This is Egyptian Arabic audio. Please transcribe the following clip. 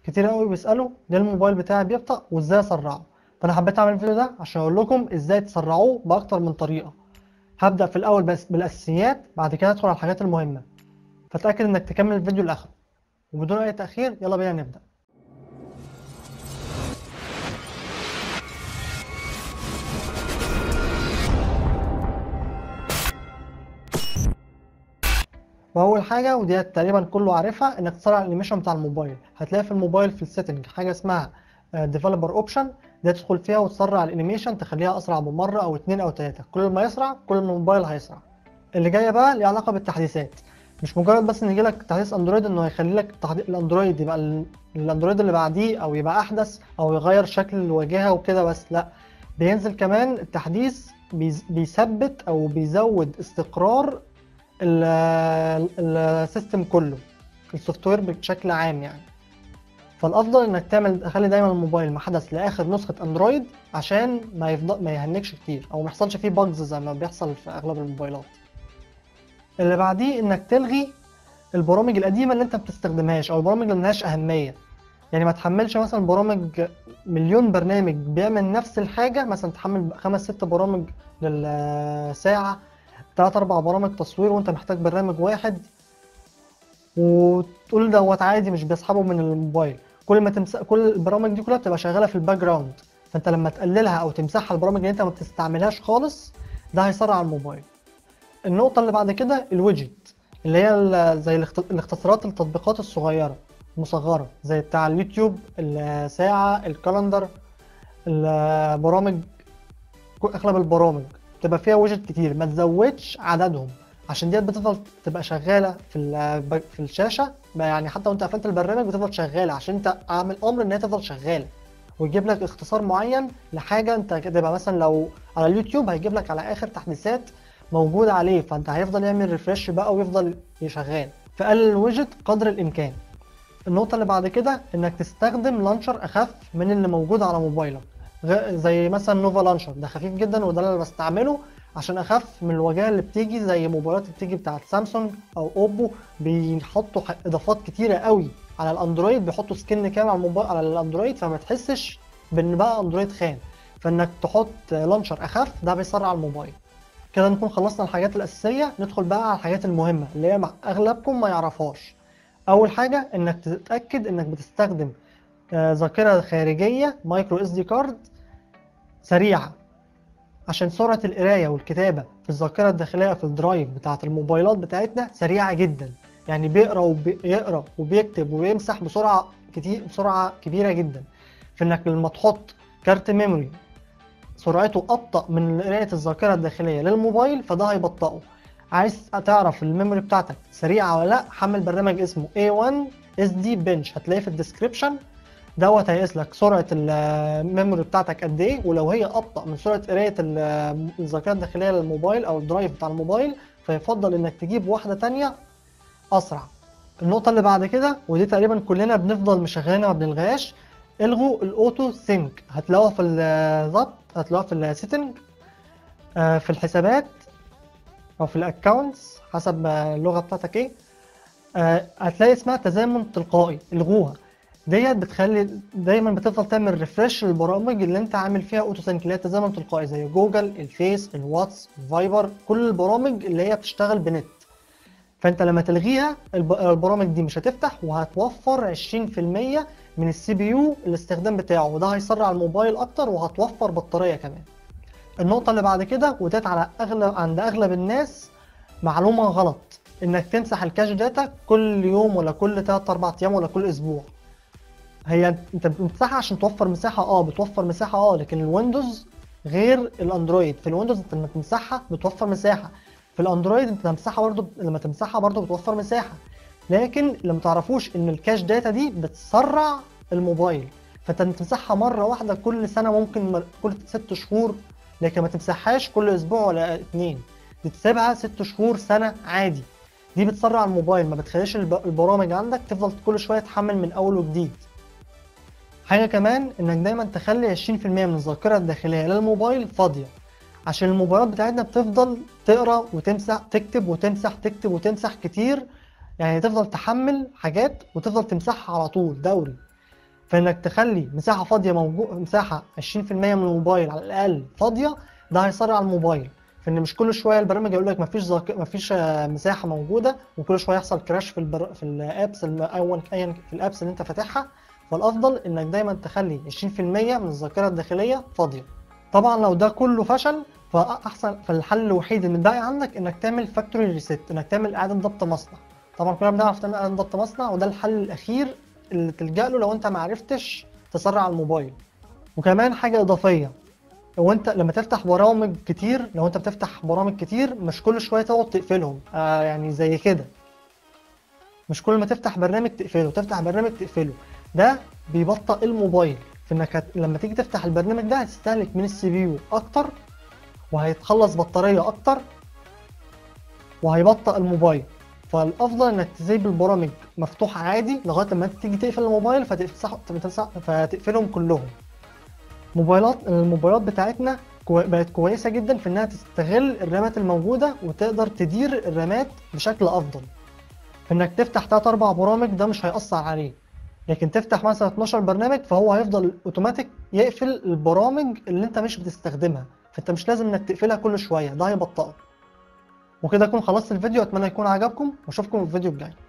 كتير قوي بيسالوا ليه الموبايل بتاعي بيبطأ وازاي اسرعه فانا حبيت اعمل الفيديو ده عشان اقول لكم ازاي تسرعوه باكتر من طريقه هبدأ في الاول بس بالاساسيات بعد كده ادخل على الحاجات المهمه فتأكد انك تكمل الفيديو لاخره وبدون اي تأخير يلا بينا نبدأ واول حاجه ودي تقريبا كله عارفها انك تسرع الانيميشن بتاع الموبايل هتلاقي في الموبايل في السيتنج حاجه اسمها ديفلوبر اوبشن دي تدخل فيها وتسرع الانيميشن تخليها اسرع بمره او اتنين او تلاته كل ما يسرع كل ما الموبايل هيسرع اللي جايه بقى ليها علاقه بالتحديثات مش مجرد بس ان يجيلك تحديث اندرويد انه هيخلي لك تحديث الاندرويد يبقى ال- الاندرويد اللي بعديه او يبقى احدث او يغير شكل الواجهه وكده بس لا بينزل كمان التحديث بيز- بيثبت او بيزود استقرار ال- السيستم كله السوفت وير بشكل عام يعني فالافضل انك تعمل تخلي دايما الموبايل محدث لاخر نسخه اندرويد عشان ما يفضل ما يهنكش كتير او ما يحصلش فيه باجز زي ما بيحصل في اغلب الموبايلات اللي بعديه انك تلغي البرامج القديمه اللي انت ما بتستخدمهاش او البرامج اللي ملهاش اهميه يعني ما تحملش مثلا برامج مليون برنامج بيعمل نفس الحاجه مثلا تحمل خمس ست برامج للساعه تلات اربع برامج تصوير وانت محتاج برنامج واحد وتقول دوت عادي مش بيسحبه من الموبايل كل ما تمسح كل البرامج دي كلها بتبقى شغاله في الباك جراوند فانت لما تقللها او تمسحها البرامج اللي انت ما بتستعملهاش خالص ده هيسرع الموبايل النقطه اللي بعد كده الويدجت اللي هي ال- زي الاخت- الاختصارات التطبيقات الصغيره مصغره زي بتاع اليوتيوب الساعه الكالندر البرامج اغلب البرامج تبقى فيها ويدجت كتير ما تزودش عددهم عشان ديت بتفضل تبقى شغاله في ال- في الشاشه ما يعني حتى وانت قفلت البرنامج بتفضل شغاله عشان انت عامل امر ان هي تفضل شغاله ويجيب لك اختصار معين لحاجه انت تبقى مثلا لو على اليوتيوب هيجيب لك على اخر تحديثات موجوده عليه فانت هيفضل يعمل ريفرش بقى ويفضل يشغال فقلل الويدجت قدر الامكان النقطه اللي بعد كده انك تستخدم لانشر اخف من اللي موجود على موبايلك غ- زي مثلا نوفا لانشر ده خفيف جدا وده اللي أنا بستعمله عشان اخف من الواجهه اللي بتيجي زي موبايلات اللي بتيجي بتاعت سامسونج او اوبو بيحطوا ح- اضافات كتيره قوي على الاندرويد بيحطوا سكن كامل على الموبايل على الاندرويد فما تحسش بان بقى اندرويد خام فانك تحط لانشر اخف ده بيسرع الموبايل كده نكون خلصنا الحاجات الاساسيه ندخل بقى على الحاجات المهمه اللي هي مع- اغلبكم ما يعرفهاش اول حاجه انك تتاكد انك بتستخدم آه، ذاكره خارجيه مايكرو اس دي كارد سريعه عشان سرعة القراية والكتابة في الذاكرة الداخلية في الدرايف بتاعة الموبايلات بتاعتنا سريعة جدا يعني بيقرا وبيقرا وبيكتب وبيمسح بسرعة كتير بسرعة كبيرة جدا فإنك لما تحط كارت ميموري سرعته أبطأ من قراية الذاكرة الداخلية للموبايل فده هيبطئه عايز تعرف الميموري بتاعتك سريعة ولا لأ حمل برنامج اسمه A1 SD Bench هتلاقيه في الديسكريبشن دوت هيقيس لك سرعه الميموري بتاعتك قد ايه ولو هي ابطا من سرعه قرايه ال- الذاكره الداخليه للموبايل او الدرايف بتاع الموبايل فيفضل انك تجيب واحده تانية اسرع النقطه اللي بعد كده ودي تقريبا كلنا بنفضل مشغلينها ما بنلغاش الغوا الاوتو سينك هتلاقوها في الضبط هتلاقوها في السيتنج في الحسابات او في الاكونتس حسب ما اللغه بتاعتك ايه آه، هتلاقي اسمها تزامن تلقائي الغوها ديت بتخلي دايما بتفضل تعمل ريفرش للبرامج اللي انت عامل فيها اوتو سينك اللي هي تزامن تلقائي زي جوجل الفيس الواتس الفايبر كل البرامج اللي هي بتشتغل بنت فانت لما تلغيها الب- البرامج دي مش هتفتح وهتوفر 20% من السي بي يو الاستخدام بتاعه وده هيسرع الموبايل اكتر وهتوفر بطارية كمان النقطة اللي بعد كده وديت على اغلب عند اغلب الناس معلومة غلط انك تمسح الكاش داتا كل يوم ولا كل 3 4 ايام ولا كل اسبوع هي انت بتمسحها عشان توفر مساحه اه بتوفر مساحه اه لكن الويندوز غير الاندرويد في الويندوز انت لما تمسحها بتوفر مساحه في الاندرويد انت تمسحها برضه لما تمسحها برضه بتوفر مساحه لكن اللي ما تعرفوش ان الكاش داتا دي بتسرع الموبايل فانت تمسحها مره واحده كل سنه ممكن مر- كل ست شهور لكن ما تمسحهاش كل اسبوع ولا اتنين دي تسيبها ست شهور سنه عادي دي بتسرع الموبايل ما بتخليش الب- البرامج عندك تفضل كل شويه تحمل من اول وجديد حاجة كمان انك دايما تخلي 20% من الذاكرة الداخلية للموبايل فاضية عشان الموبايلات بتاعتنا بتفضل تقرا وتمسح تكتب وتمسح تكتب وتمسح كتير يعني تفضل تحمل حاجات وتفضل تمسحها على طول دوري فانك تخلي مساحه فاضيه موجود مساحه 20% من الموبايل على الاقل فاضيه ده هيسرع الموبايل فان مش كل شويه البرنامج يقول لك مفيش ذاك... مفيش آه، مساحه موجوده وكل شويه يحصل كراش في البر... في الابس الم- اول ايا في الابس اللي انت فاتحها فالافضل انك دايما تخلي 20% من الذاكره الداخليه فاضيه طبعا لو ده كله فشل فاحسن فالحل الوحيد اللي باقي عندك انك تعمل فاكتوري ريست انك تعمل اعاده ضبط مصنع طبعا كلنا بنعرف تعمل اعاده ضبط مصنع وده الحل الاخير اللي تلجأ له لو انت ما عرفتش تسرع الموبايل وكمان حاجه اضافيه هو انت لما تفتح برامج كتير لو انت بتفتح برامج كتير مش كل شويه تقعد تقفلهم آه يعني زي كده مش كل ما تفتح برنامج تقفله تفتح برنامج تقفله ده بيبطئ الموبايل في انك هت... لما تيجي تفتح البرنامج ده هتستهلك من السي بي يو اكتر وهيتخلص بطاريه اكتر وهيبطئ الموبايل فالافضل انك تسيب البرامج مفتوحه عادي لغايه لما انت تيجي تقفل الموبايل فتفتح فتمسح- فتقفلهم كلهم موبايلات الموبايلات بتاعتنا كوي... بقت كويسه جدا في انها تستغل الرامات الموجوده وتقدر تدير الرامات بشكل افضل انك تفتح 3 4 برامج ده مش هيأثر عليه لكن تفتح مثلا 12 برنامج فهو هيفضل اوتوماتيك يقفل البرامج اللي انت مش بتستخدمها فانت مش لازم انك تقفلها كل شويه ده هيبطئك وكده اكون خلصت الفيديو اتمنى يكون عجبكم واشوفكم في الفيديو الجاي